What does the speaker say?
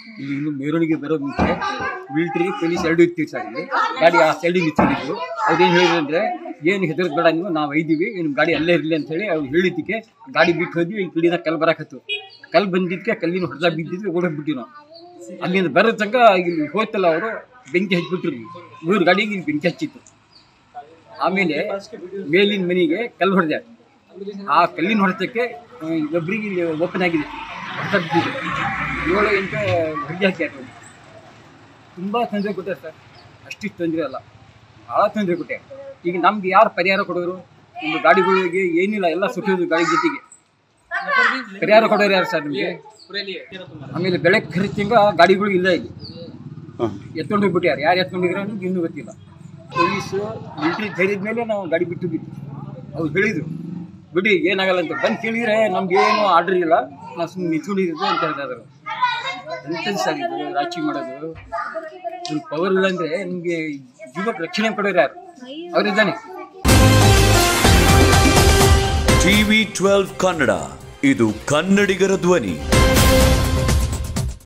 ಇಲ್ಲಿ ಇನ್ನು ಮೆರವಣಿಗೆ ಬರೋ ಮುಂಚೆ ಮಿಲಿಟರಿ ಪೊಲೀಸ್ ಎರಡು ಇರ್ತೀವಿ ಸರ್ ಇಲ್ಲಿ ಗಾಡಿ ಆ ಸೈಡಿಗೆ ನಿಂತ್ಕೊಂಡಿದ್ರು ಅವ್ರೇನು ಹೇಳಿದ್ರು ಅಂದರೆ ಏನು ಹೆದರ್ದು ಬೇಡ ನೀವು ನಾವು ಒಯ್ದೀವಿ ನಿಮ್ಮ ಗಾಡಿ ಅಲ್ಲೇ ಇರಲಿ ಅಂತೇಳಿ ಅವ್ರು ಹೇಳಿದ್ದಕ್ಕೆ ಗಾಡಿ ಬಿಟ್ಟು ಹೋದ್ವಿ ಈ ಕಲ್ಲಿನ ಕಲ್ಲು ಬರಾಕತ್ತು ಕಲ್ಲು ಬಂದಿದ್ದಕ್ಕೆ ಕಲ್ಲಿನ ಹೊಡೆದ ಬಿದ್ದಿದ್ವಿ ಓಡೋಗ್ಬಿಟ್ಟಿವಿ ನಾವು ಅಲ್ಲಿಂದ ಬರೋ ತನಕ ಇಲ್ಲಿ ಹೋಯ್ತಲ್ಲ ಅವರು ಬೆಂಕಿ ಹಚ್ಬಿಟ್ರು ಇವ್ರ ಗಾಡಿಗೆ ಇಲ್ಲಿ ಬೆಂಕಿ ಹಚ್ಚಿತ್ತು ಆಮೇಲೆ ಮೇಲಿನ ಮನೆಗೆ ಕಲ್ಲು ಹೊಡೆದ ಆ ಕಲ್ಲಿನ ಹೊಡೆತಕ್ಕೆ ಆ, ಒಬ್ರಿಗೆ ಇಲ್ಲಿ ಓಪನ್ ಆಗಿದೆ ಹೊಡೆತ ಬಿದ್ದಿದೆ ಏಳು ಎಂಟು ಹೊರಗೆ ಹಾಕ್ಯಾರ ತುಂಬ ತೊಂದರೆ ಕೊಟ್ಟಾರೆ ಸರ್ ಅಷ್ಟಿಷ್ಟು ತೊಂದರೆ ಅಲ್ಲ ಭಾಳ ತೊಂದರೆ ಕೊಟ್ಟೆ ಈಗ ನಮ್ಗೆ ಯಾರು ಪರಿಹಾರ ಕೊಡೋರು ನಮ್ಮ ಗಾಡಿಗಳಿಗೆ ಏನಿಲ್ಲ ಎಲ್ಲ ಸುಟ್ಟೋದು ಗಾಡಿ ಜೊತೆಗೆ ಪರಿಹಾರ ಕೊಡೋರು ಯಾರು ಸರ್ ನಿಮಗೆ ಆಮೇಲೆ ಬೆಳಗ್ಗೆ ಖರ್ಚಿಂಗ ಗಾಡಿಗಳು ಇಲ್ಲ ಇಲ್ಲಿ ಎತ್ಕೊಂಡು ಹೋಗ್ಬಿಟ್ಟಾರೆ ಯಾರು ಎತ್ಕೊಂಡಿದ್ರೆ ಅನ್ನೋದು ಇನ್ನೂ ಗೊತ್ತಿಲ್ಲ ಪೊಲೀಸು ಮಿಲ್ಟ್ರಿ ಧೈರ್ಯದ ಮೇಲೆ ನಾವು ಗಾಡಿ ಬಿಟ್ಟು ಬಿಟ್ಟು ಅವ್ರು ಹೇಳಿದ್ರು ಬಿಡಿ ಏನಾಗಲ್ಲ ಅಂತ ಬಂದು ಕೇಳಿದ್ರೆ ನಮ್ಗೆ ಏನು ಆರ್ಡರ್ ಇಲ್ಲ ನಾವು ಸುಮ್ಮನೆ ನಿಂತ್ಕೊಂಡಿರೋದು ಅಂತ ಹೇಳ್ತಾ ಇದ್ರು ಎಂಥದ್ದು ಸರ್ ಇದು ರಾಜಕೀಯ ಮಾಡೋದು ಇವ್ರ ಪವರ್ ಇಲ್ಲ ಅಂದ್ರೆ ನಿಮಗೆ ಜೀವಕ್ಕೆ ರಕ್ಷಣೆ ಕೊಡೋರು ಯಾರು ಅವರಿದ್ದಾನೆ ಟಿವಿ ಟ್ವೆಲ್ವ್ ಕನ್ನಡ ಇದು ಕನ್ನಡಿಗರ ಧ್ವನಿ